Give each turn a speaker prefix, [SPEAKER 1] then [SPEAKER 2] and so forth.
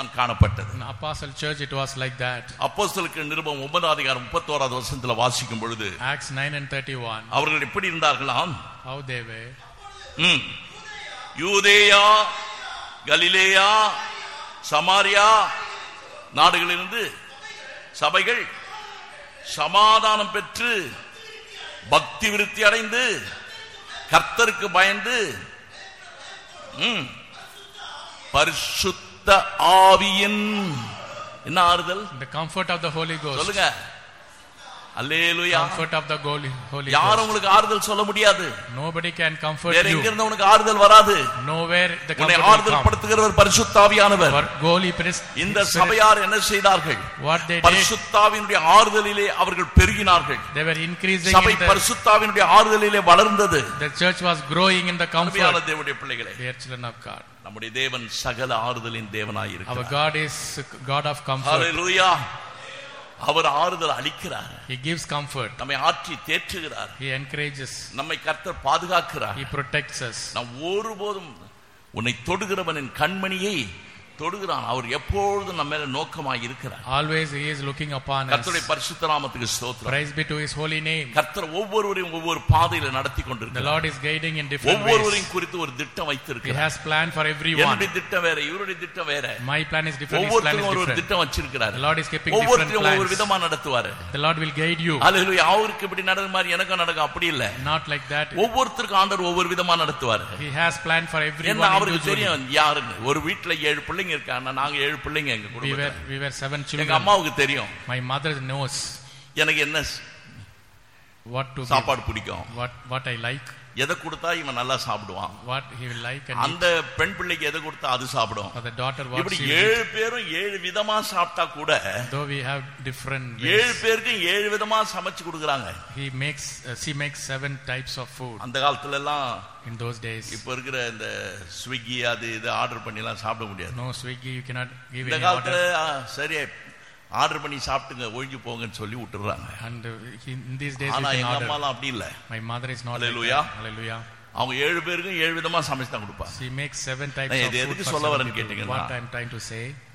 [SPEAKER 1] அப்படித்தான் காணப்பட்டது
[SPEAKER 2] In Apostle Church, it was like that.
[SPEAKER 1] அப்போஸ்தலருக்கு நிருபம் ஒன்பதாம் அதிகாரம் முப்பத்தோராவது வருஷத்துல வாசிக்கும் பொழுது
[SPEAKER 2] Acts 9 and 31,
[SPEAKER 1] அவர்கள் எப்படி இருந்தார்களாம்
[SPEAKER 2] how they were.
[SPEAKER 1] ம். யூதேயா கலிலேயா சமாரியா நாடுகளிலிருந்து சபைகள் சமாதானம் பெற்று பக்தி விருத்தி அடைந்து கர்த்தருக்கு பயந்து ம், பரிசுத்த ஆவியின் என்ன ஆறுதல்
[SPEAKER 2] The comfort of the Holy Ghost.
[SPEAKER 1] சொல்லுங்க அல்லேலுயா
[SPEAKER 2] Comfort of the Holy, Holy
[SPEAKER 1] யாரும்
[SPEAKER 2] Ghost.
[SPEAKER 1] உங்களுக்கு ஆறுதல் சொல்ல முடியாது
[SPEAKER 2] Nobody can comfort
[SPEAKER 1] வேற எங்க
[SPEAKER 2] you.
[SPEAKER 1] இருந்து உனக்கு ஆறுதல் வராது
[SPEAKER 2] Nowhere the
[SPEAKER 1] உன்னை
[SPEAKER 2] comfort will
[SPEAKER 1] ஆறுதல்
[SPEAKER 2] come.
[SPEAKER 1] படுத்துகிறவர் பரிசுத்தாவியானவர்
[SPEAKER 2] For Holy Priest,
[SPEAKER 1] இந்த
[SPEAKER 2] Spirit,
[SPEAKER 1] சபையார் என்ன செய்தார்கள்
[SPEAKER 2] what they did,
[SPEAKER 1] பரிசுத்தாவினுடைய ஆறுதலிலே அவர்கள் பெருகினார்கள்
[SPEAKER 2] they were increasing
[SPEAKER 1] சபை
[SPEAKER 2] in the,
[SPEAKER 1] பரிசுத்தாவினுடைய ஆறுதலிலே வளர்ந்தது
[SPEAKER 2] the church was growing in the
[SPEAKER 1] அருமையான
[SPEAKER 2] comfort.
[SPEAKER 1] தேவனுடைய பிள்ளைகளே
[SPEAKER 2] Dear children of God.
[SPEAKER 1] நம்முடைய தேவன் சகல ஆறுதலின்
[SPEAKER 2] Our
[SPEAKER 1] தேவனாயிருக்கிறார்
[SPEAKER 2] God is God of comfort.
[SPEAKER 1] ஹalleluya அவர் ஆறுதல் அளிக்கிறார்
[SPEAKER 2] He gives comfort.
[SPEAKER 1] நம்மை ஆற்றி தேற்றுகிறார்
[SPEAKER 2] He encourages.
[SPEAKER 1] நம்மை கர்த்தர் பாதுகாக்கிறார்
[SPEAKER 2] He protects us.
[SPEAKER 1] நான் ஒருபோதும் உன்னை தொடுகிறவனின் கண்மணியை தொடுகிறான் அவர் எப்பொழுதும் நம்ம மேல நோக்கமாய் இருக்கிறார்
[SPEAKER 2] Always He is looking upon us.
[SPEAKER 1] கர்த்தருடைய பரிசுத்த நாமத்துக்கு ஸ்தோத்திரம்
[SPEAKER 2] Praise be to His holy name.
[SPEAKER 1] கர்த்தர் ஒவ்வொருவரையும் ஒவ்வொரு பாதையில நடத்தி
[SPEAKER 2] The
[SPEAKER 1] கொண்டிருக்கிறார்
[SPEAKER 2] Lord is guiding in different ways.
[SPEAKER 1] ஒவ்வொருவரையும் குறித்து ஒரு திட்டம்
[SPEAKER 2] He
[SPEAKER 1] வைத்திருக்கிறார்
[SPEAKER 2] has planned for everyone.
[SPEAKER 1] என்னுடைய திட்டம் வேற இவருடைய திட்டம் வேற
[SPEAKER 2] My plan is different. His plan
[SPEAKER 1] ஒவ்வொருத்தரும்
[SPEAKER 2] is
[SPEAKER 1] ஒரு ஒரு
[SPEAKER 2] different.
[SPEAKER 1] திட்டம் வச்சிருக்கிறார்
[SPEAKER 2] The Lord is keeping different
[SPEAKER 1] ஒவ்வொருத்தரும் ஒவ்வொரு
[SPEAKER 2] plans.
[SPEAKER 1] விதமா நடத்துவாரு
[SPEAKER 2] The Lord will guide you.
[SPEAKER 1] அல்லேலூயா அவருக்கு இப்படி நடக்கிற மாதிரி எனக்கும் நடக்கும் அப்படி இல்ல
[SPEAKER 2] Not like that.
[SPEAKER 1] ஒவ்வொருத்தருக்கும் ஆண்டவர் ஒவ்வொரு விதமா நடத்துவாரு
[SPEAKER 2] He has planned for
[SPEAKER 1] என்ன
[SPEAKER 2] everyone
[SPEAKER 1] அவருக்கு
[SPEAKER 2] individually.
[SPEAKER 1] தெரியும் யாருன்னு ஒரு வீட்டுல ஏழு பிள்ளைங்க இருக்காங்க நாங்க ஏழு பிள்ளைங்க எங்க
[SPEAKER 2] We
[SPEAKER 1] குடும்பத்துல
[SPEAKER 2] were, we were seven
[SPEAKER 1] எங்க
[SPEAKER 2] children.
[SPEAKER 1] அம்மாவுக்கு தெரியும்
[SPEAKER 2] My mother knows
[SPEAKER 1] எனக்கு என்ன
[SPEAKER 2] what to give,
[SPEAKER 1] சாப்பாடு பிடிக்கும்
[SPEAKER 2] what, what I like,
[SPEAKER 1] எதை கொடுத்தா இவன் நல்லா சாப்பிடுவான்
[SPEAKER 2] what he will like and eat.
[SPEAKER 1] அந்த பெண் பிள்ளைக்கு எதை கொடுத்தா அது சாப்பிடும்
[SPEAKER 2] For the daughter, what
[SPEAKER 1] இப்படி
[SPEAKER 2] she will eat.
[SPEAKER 1] ஏழு பேரும் ஏழு விதமா சாப்பிட்டா கூட
[SPEAKER 2] Though we have different
[SPEAKER 1] ஏழு
[SPEAKER 2] ways,
[SPEAKER 1] பேருக்கும் ஏழு விதமா சமைச்சு கொடுக்குறாங்க
[SPEAKER 2] he makes, uh, she makes seven types of food
[SPEAKER 1] அந்த காலத்துல எல்லாம்
[SPEAKER 2] in those days.
[SPEAKER 1] இப்ப இருக்கிற இந்த ஸ்விக்கி அது இது ஆர்டர் பண்ணி எல்லாம் சாப்பிட முடியாது
[SPEAKER 2] No Swiggy, you cannot give
[SPEAKER 1] இந்த
[SPEAKER 2] any
[SPEAKER 1] காலத்துல
[SPEAKER 2] order.
[SPEAKER 1] ஆ, சரி ஆர்டர் பண்ணி சாப்பிட்டுங்க ஒழிஞ்சு போங்கன்னு சொல்லி விட்டுறாங்க
[SPEAKER 2] And uh, he- in these days,
[SPEAKER 1] ஆனா
[SPEAKER 2] you
[SPEAKER 1] எங்க
[SPEAKER 2] can order.
[SPEAKER 1] அம்மாலாம் அப்படி இல்ல
[SPEAKER 2] My mother is not like
[SPEAKER 1] Hallelujah.
[SPEAKER 2] that. Hallelujah.
[SPEAKER 1] அவங்க ஏழு பேருக்கும் ஏழு விதமா சமைச்சு தான் கொடுப்பாங்க
[SPEAKER 2] She makes seven types
[SPEAKER 1] நான்
[SPEAKER 2] of
[SPEAKER 1] இது
[SPEAKER 2] food
[SPEAKER 1] எதுக்கு
[SPEAKER 2] for
[SPEAKER 1] சொல்ல
[SPEAKER 2] seven
[SPEAKER 1] வரேன்னு
[SPEAKER 2] people.
[SPEAKER 1] கேட்டீங்கன்னா,
[SPEAKER 2] What I'm trying to say,